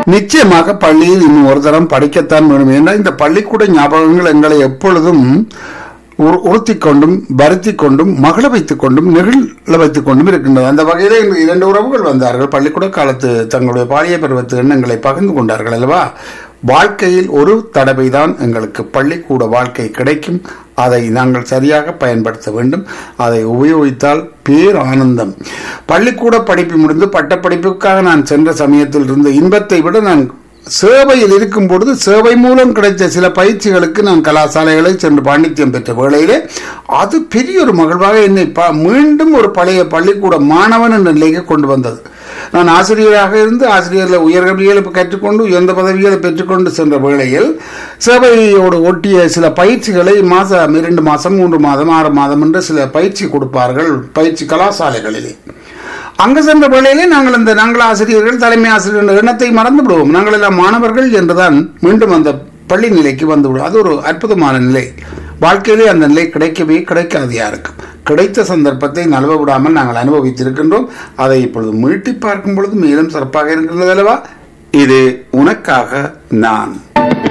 நிச்சயமாக பள்ளியில் இன்னும் ஒரு தரம் படிக்கத்தான் வேணும் ஏன்னா இந்த பள்ளிக்கூட ஞாபகங்கள் எங்களை எப்பொழுதும் உறு- உறுத்திக் கொண்டும் வருத்திக் கொண்டும் மகள வைத்துக் கொண்டும் நெகிழ வைத்துக் கொண்டும் இருக்கின்றது அந்த வகையிலே இன்று இரண்டு உறவுகள் வந்தார்கள் பள்ளிக்கூட காலத்து தங்களுடைய பாலிய பருவத்து எண்ணங்களை பகிர்ந்து கொண்டார்கள் அல்லவா வாழ்க்கையில் ஒரு தடவை தான் எங்களுக்கு பள்ளிக்கூட வாழ்க்கை கிடைக்கும் அதை நாங்கள் சரியாக பயன்படுத்த வேண்டும் அதை உபயோகித்தால் பேர் ஆனந்தம் பள்ளிக்கூட படிப்பு முடிந்து பட்டப்படிப்புக்காக நான் சென்ற சமயத்தில் இருந்த இன்பத்தை விட நான் சேவையில் இருக்கும் பொழுது சேவை மூலம் கிடைத்த சில பயிற்சிகளுக்கு நான் கலாசாலைகளில் சென்று பாண்டித்யம் பெற்ற வேளையிலே அது பெரிய ஒரு மகிழ்வாக என்னை ப- மீண்டும் ஒரு பழைய பள்ளிக்கூட மாணவன் என்ற நிலைக்கு கொண்டு வந்தது நான் ஆசிரியராக இருந்து ஆசிரியரில் உயர்கல்விகளை கற்றுக்கொண்டு உயர்ந்த பதவிகளை பெற்றுக்கொண்டு சென்ற வேளையில் சேவையோடு ஒட்டிய சில பயிற்சிகளை மாதம் இரண்டு மாதம் மூன்று மாதம் ஆறு மாதம் என்று சில பயிற்சி கொடுப்பார்கள் பயிற்சி கலாசாலைகளிலே அங்கு சென்ற வேளையிலே நாங்கள் இந்த நாங்கள் ஆசிரியர்கள் தலைமை ஆசிரியர் என்ற எண்ணத்தை மறந்து விடுவோம் நாங்கள் எல்லாம் மாணவர்கள் என்றுதான் மீண்டும் அந்த பள்ளி நிலைக்கு வந்து விடுவோம் அது ஒரு அற்புதமான நிலை வாழ்க்கையிலே அந்த நிலை கிடைக்கவே கிடைக்காது யாருக்கும் கிடைத்த சந்தர்ப்பத்தை நழுவ விடாமல் நாங்கள் அனுபவித்திருக்கின்றோம் அதை இப்பொழுது மீட்டி பார்க்கும் பொழுது மேலும் சிறப்பாக இருக்கின்றது அல்லவா இது உனக்காக நான்